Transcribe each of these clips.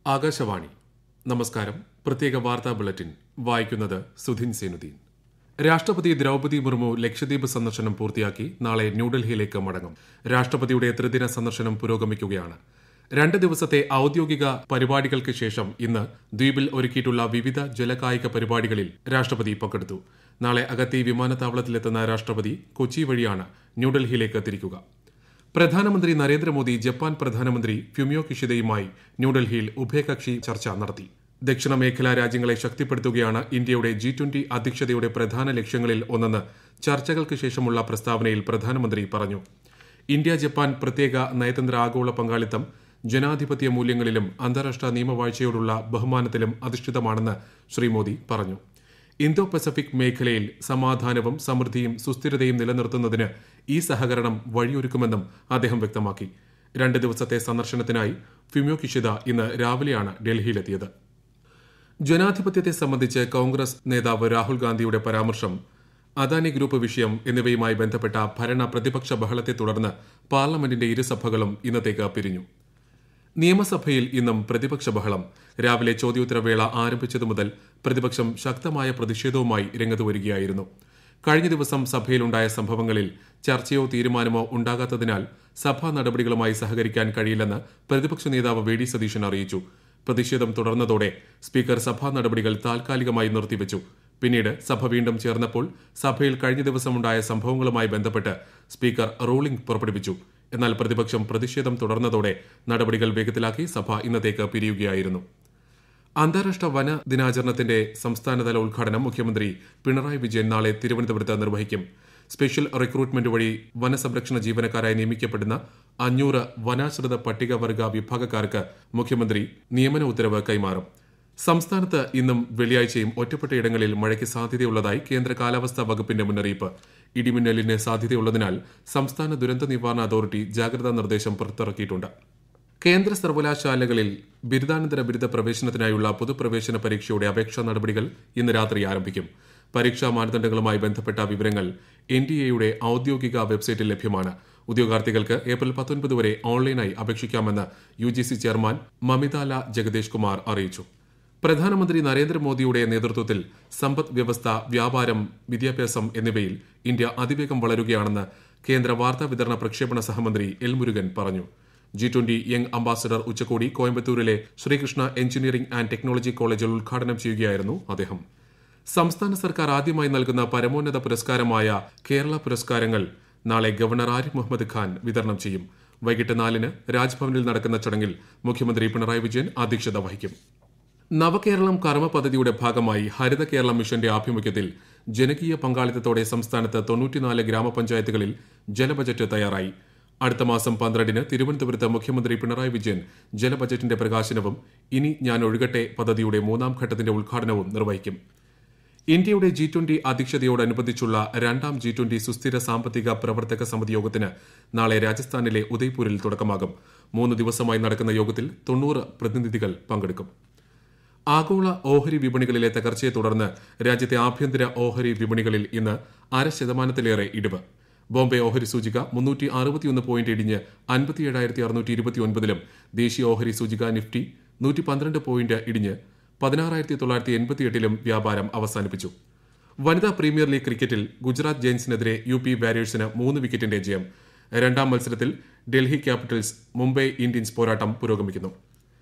ആകാശവാണി നമസ്കാരം പ്രത്യേക വാർത്താ ബുള്ളറ്റിൻ വായിക്കുന്നത് സുധിൻ സേനുദ്ദീൻ രാഷ്ട്രപതി ദ്രൌപതി മുർമു ലക്ഷദ്വീപ് സന്ദർശനം പൂർത്തിയാക്കി നാളെ ന്യൂഡൽഹിയിലേക്ക് മടങ്ങും രാഷ്ട്രപതിയുടെ ത്രിദിന സന്ദർശനം പുരോഗമിക്കുകയാണ് രണ്ട് ദിവസത്തെ ഔദ്യോഗിക പരിപാടികൾക്ക് ശേഷം ഇന്ന് ദ്വീപിൽ ഒരുക്കിയിട്ടുള്ള വിവിധ ജലകായിക പരിപാടികളിൽ രാഷ്ട്രപതി പങ്കെടുത്തു നാളെ അഗത്തി വിമാനത്താവളത്തിലെത്തുന്ന രാഷ്ട്രപതി കൊച്ചി വഴിയാണ് ന്യൂഡൽഹിയിലേക്ക് തിരിക്കുക പ്രധാനമന്ത്രി നരേന്ദ്രമോദി ജപ്പാൻ പ്രധാനമന്ത്രി ഫ്യുമിയോ കിഷിദയുമായി ന്യൂഡൽഹിയിൽ ഉഭയകക്ഷി ചർച്ച നടത്തി ദക്ഷിണ മേഖലാ രാജ്യങ്ങളെ ശക്തിപ്പെടുത്തുകയാണ് ഇന്ത്യയുടെ ജി ട്വന്റി അധ്യക്ഷതയുടെ പ്രധാന ലക്ഷ്യങ്ങളിൽ ഒന്നെന്ന് ചർച്ചകൾക്ക് ശേഷമുള്ള പ്രസ്താവനയിൽ പ്രധാനമന്ത്രി പറഞ്ഞു ഇന്ത്യ ജപ്പാൻ പ്രത്യേക നയതന്ത്ര ആഗോള പങ്കാളിത്തം ജനാധിപത്യ മൂല്യങ്ങളിലും അന്താരാഷ്ട്ര നിയമവാഴ്ചയോടുള്ള ബഹുമാനത്തിലും അധിഷ്ഠിതമാണെന്ന് ശ്രീ മോദി പറഞ്ഞു ഇന്തോ പസഫിക് മേഖലയിൽ സമാധാനവും സമൃദ്ധിയും സുസ്ഥിരതയും നിലനിർത്തുന്നതിന് ഈ സഹകരണം വഴിയൊരുക്കുമെന്നും അദ്ദേഹം വ്യക്തമാക്കി രണ്ട് ദിവസത്തെ സന്ദർശനത്തിനായി ഫിമിയോ കിഷിദ ഇന്ന് രാവിലെയാണ് ഡൽഹിയിലെത്തിയത് ജനാധിപത്യത്തെ സംബന്ധിച്ച് കോൺഗ്രസ് നേതാവ് രാഹുൽ ഗാന്ധിയുടെ പരാമർശം അദാനി ഗ്രൂപ്പ് വിഷയം എന്നിവയുമായി ബന്ധപ്പെട്ട ഭരണ പ്രതിപക്ഷ ബഹളത്തെ തുടർന്ന് പാർലമെന്റിന്റെ ഇരുസഭകളും ഇന്നത്തേക്ക് പിരിഞ്ഞു നിയമസഭയിൽ ഇന്നും പ്രതിപക്ഷ ബഹളം രാവിലെ ചോദ്യോത്തരവേള ആരംഭിച്ചതു മുതൽ പ്രതിപക്ഷം ശക്തമായ പ്രതിഷേധവുമായി രംഗത്ത് വരികയായിരുന്നു കഴിഞ്ഞ ദിവസം സഭയിലുണ്ടായ സംഭവങ്ങളിൽ ചർച്ചയോ തീരുമാനമോ ഉണ്ടാകാത്തതിനാൽ സഭാ നടപടികളുമായി സഹകരിക്കാൻ കഴിയില്ലെന്ന് പ്രതിപക്ഷ നേതാവ് വി ഡി സതീശൻ അറിയിച്ചു പ്രതിഷേധം തുടർന്നതോടെ സ്പീക്കർ സഭാ നടപടികൾ താൽക്കാലികമായി നിർത്തിവച്ചു പിന്നീട് സഭ വീണ്ടും ചേർന്നപ്പോൾ സഭയിൽ കഴിഞ്ഞ ദിവസമുണ്ടായ സംഭവങ്ങളുമായി ബന്ധപ്പെട്ട് സ്പീക്കർ റൂളിംഗ് പുറപ്പെടുവിച്ചു എന്നാൽ പ്രതിപക്ഷം പ്രതിഷേധം തുടർന്നതോടെ നടപടികൾ വേഗത്തിലാക്കി സഭ ഇന്നത്തേക്ക് പിരിയുകയായിരുന്നു അന്താരാഷ്ട്ര വന ദിനാചരണത്തിന്റെ സംസ്ഥാനതല ഉദ്ഘാടനം മുഖ്യമന്ത്രി പിണറായി വിജയൻ നാളെ തിരുവനന്തപുരത്ത് നിർവഹിക്കും സ്പെഷ്യൽ റിക്രൂട്ട്മെന്റ് വഴി വനസംരക്ഷണ ജീവനക്കാരായി നിയമിക്കപ്പെടുന്ന അഞ്ഞൂറ് വനാശ്രിത പട്ടികവർഗ വിഭാഗക്കാർക്ക് മുഖ്യമന്ത്രി നിയമന ഉത്തരവ് കൈമാറും സംസ്ഥാനത്ത് ഇന്നും വെള്ളിയാഴ്ചയും ഒറ്റപ്പെട്ടയിടങ്ങളിൽ മഴയ്ക്ക് സാധ്യതയുള്ളതായി കേന്ദ്ര കാലാവസ്ഥാ വകുപ്പിന്റെ മുന്നറിയിപ്പ് ഇടിമിന്നലിന് സാധ്യതയുള്ളതിനാൽ സംസ്ഥാന ദുരന്ത നിവാരണ അതോറിറ്റി ജാഗ്രതാ നിർദ്ദേശം പുറത്തിറക്കിയിട്ടുണ്ട് കേന്ദ്ര സർവകലാശാലകളിൽ ബിരുദാനന്തര ബിരുദ പ്രവേശനത്തിനായുള്ള പൊതുപ്രവേശന പരീക്ഷയുടെ അപേക്ഷാ നടപടികൾ ഇന്ന് രാത്രി ആരംഭിക്കും പരീക്ഷാ മാനദണ്ഡങ്ങളുമായി ബന്ധപ്പെട്ട വിവരങ്ങൾ എൻ ഡി എയുടെ ഔദ്യോഗിക വെബ്സൈറ്റിൽ ലഭ്യമാണ് ഉദ്യോഗാർത്ഥികൾക്ക് ഏപ്രിൽ പത്തൊൻപത് വരെ ഓൺലൈനായി അപേക്ഷിക്കാമെന്ന് U G C chairman Mamidala Jagadesh Kumar അറിയിച്ചു പ്രധാനമന്ത്രി നരേന്ദ്രമോദിയുടെ നേതൃത്വത്തിൽ സമ്പദ് വ്യവസ്ഥ വ്യാപാരം വിദ്യാഭ്യാസം എന്നിവയിൽ ഇന്ത്യ അതിവേഗം വളരുകയാണെന്ന് കേന്ദ്ര വാർത്താ വിതരണ പ്രക്ഷേപണ സഹമന്ത്രി എൽ മുരുകൻ പറഞ്ഞു ജി ട്വന്റി യങ് അംബാസഡർ ഉച്ചകോടി കോയമ്പത്തൂരിലെ ശ്രീകൃഷ്ണ എഞ്ചിനീയറിംഗ് ആൻഡ് ടെക്നോളജി കോളേജിൽ ഉദ്ഘാടനം ചെയ്യുകയായിരുന്നു അദ്ദേഹം സംസ്ഥാന സർക്കാർ ആദ്യമായി നൽകുന്ന പരമോന്നത പുരസ്കാരമായ കേരള പുരസ്കാരങ്ങൾ നാളെ ഗവർണർ ആരിഫ് മുഹമ്മദ് ഖാൻ വിതരണം ചെയ്യും വൈകിട്ട് നാലിന് രാജ്ഭവനിൽ നടക്കുന്ന ചടങ്ങിൽ മുഖ്യമന്ത്രി പിണറായി വിജയൻ അധ്യക്ഷത വഹിക്കും നവകേരളം കർമ്മ പദ്ധതിയുടെ ഭാഗമായി ഹരിത കേരളം മിഷന്റെ ആഭിമുഖ്യത്തിൽ ജനകീയ പങ്കാളിത്തത്തോടെ സംസ്ഥാനത്ത് തൊണ്ണൂറ്റിനാല് ഗ്രാമപഞ്ചായത്തുകളിൽ ജലബജറ്റ് തയ്യാറായി അടുത്ത മാസം പന്ത്രണ്ടിന് തിരുവനന്തപുരത്ത് മുഖ്യമന്ത്രി പിണറായി വിജയൻ ജലബജറ്റിന്റെ പ്രകാശനവും ഇനി ഞാൻ ഒഴുകട്ടെ പദ്ധതിയുടെ മൂന്നാം ഘട്ടത്തിന്റെ ഉദ്ഘാടനവും നിർവഹിക്കും ഇന്ത്യയുടെ ജി ട്വന്റി അധ്യക്ഷതയോടനുബന്ധിച്ചുള്ള രണ്ടാം ജി ട്വന്റി സുസ്ഥിര സാമ്പത്തിക പ്രവർത്തക സമിതി യോഗത്തിന് നാളെ രാജസ്ഥാനിലെ ഉദയ്പൂരിൽ തുടക്കമാകും മൂന്ന് ദിവസമായി നടക്കുന്ന യോഗത്തിൽ തൊണ്ണൂറ് പ്രതിനിധികൾ പങ്കെടുക്കും ആഗോള ഓഹരി വിപണികളിലെ തകർച്ചയെ തുടർന്ന് രാജ്യത്തെ ആഭ്യന്തര ഓഹരി വിപണികളിൽ ഇന്ന് അര ശതമാനത്തിലേറെ ഇടിവ് ബോംബെ ഓഹരി സൂചിക മുന്നൂറ്റി അറുപത്തിയൊന്ന് പോയിന്റ് ഇടിഞ്ഞ് അൻപത്തിയേഴായിരത്തി അറുന്നൂറ്റി ഇരുപത്തിയൊൻപതിലും ദേശീയ ഓഹരി സൂചിക നിഫ്റ്റി നൂറ്റി പന്ത്രണ്ട് പോയിന്റ് ഇടിഞ്ഞ് പതിനാറായിരത്തി തൊള്ളായിരത്തി എൺപത്തിയെട്ടിലും വ്യാപാരം അവസാനിപ്പിച്ചു വനിതാ പ്രീമിയർ ലീഗ് ക്രിക്കറ്റിൽ ഗുജറാത്ത് ജയൻസിനെതിരെ യു പി വാരിയേഴ്സിന് മൂന്ന് വിക്കറ്റിന്റെ ജയം രണ്ടാം മത്സരത്തിൽ ഡൽഹി ക്യാപിറ്റൽസ് മുംബൈ ഇന്ത്യൻസ് പോരാട്ടം പുരോഗമിക്കുന്നു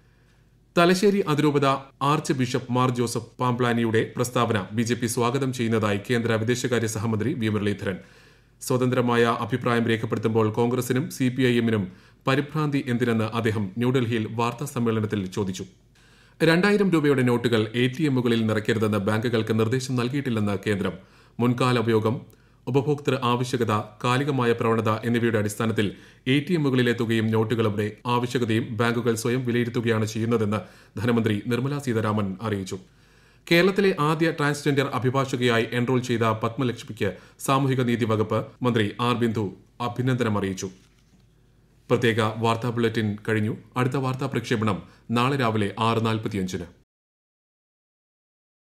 തലശ്ശേരി അതിരൂപത ആർച്ച് ബിഷപ്പ് മാർ ജോസഫ് പാംപ്ലാനിയുടെ പ്രസ്താവന ബി ജെ പി സ്വാഗതം ചെയ്യുന്നതായി കേന്ദ്ര വിദേശകാര്യ സഹമന്ത്രി വി മുരളീധരൻ സ്വതന്ത്രമായ അഭിപ്രായം രേഖപ്പെടുത്തുമ്പോൾ കോൺഗ്രസിനും സി പി ഐ എമ്മിനും പരിഭ്രാന്തി എന്തിനെന്ന് അദ്ദേഹം ന്യൂഡൽഹിയിൽ വാർത്താ സമ്മേളനത്തിൽ ചോദിച്ചു രണ്ടായിരം രൂപയുടെ നോട്ടുകൾ എ ടി എമ്മുകളിൽ നിറയ്ക്കരുതെന്ന് ബാങ്കുകൾക്ക് നിർദ്ദേശം നൽകിയിട്ടില്ലെന്ന് കേന്ദ്രം മുൻകാല ഉപയോഗം ഉപഭോക്തൃ ആവശ്യകത കാലികമായ പ്രവണത എന്നിവയുടെ അടിസ്ഥാനത്തിൽ എ ടി എമ്മുകളിലെ തുകയും നോട്ടുകളുടെ ആവശ്യകതയും ബാങ്കുകൾ സ്വയം വിലയിരുത്തുകയാണ് ചെയ്യുന്നതെന്ന് ധനമന്ത്രി നിർമ്മല സീതാരാമൻ അറിയിച്ചു കേരളത്തിലെ ആദ്യ ട്രാൻസ്ജെൻഡർ അഭിഭാഷകയായി എൻറോൾ ചെയ്ത പത്മലക്ഷ്മിക്ക് സാമൂഹിക നീതി വകുപ്പ് മന്ത്രി ആർ ബിന്ദു അഭിനന്ദനം അറിയിച്ചു പ്രത്യേക വാർത്താ ബുള്ളറ്റിൻ കഴിഞ്ഞു അടുത്ത വാർത്താ പ്രക്ഷേപണം നാളെ രാവിലെ ആറ് നാൽപ്പത്തിയഞ്ചിന്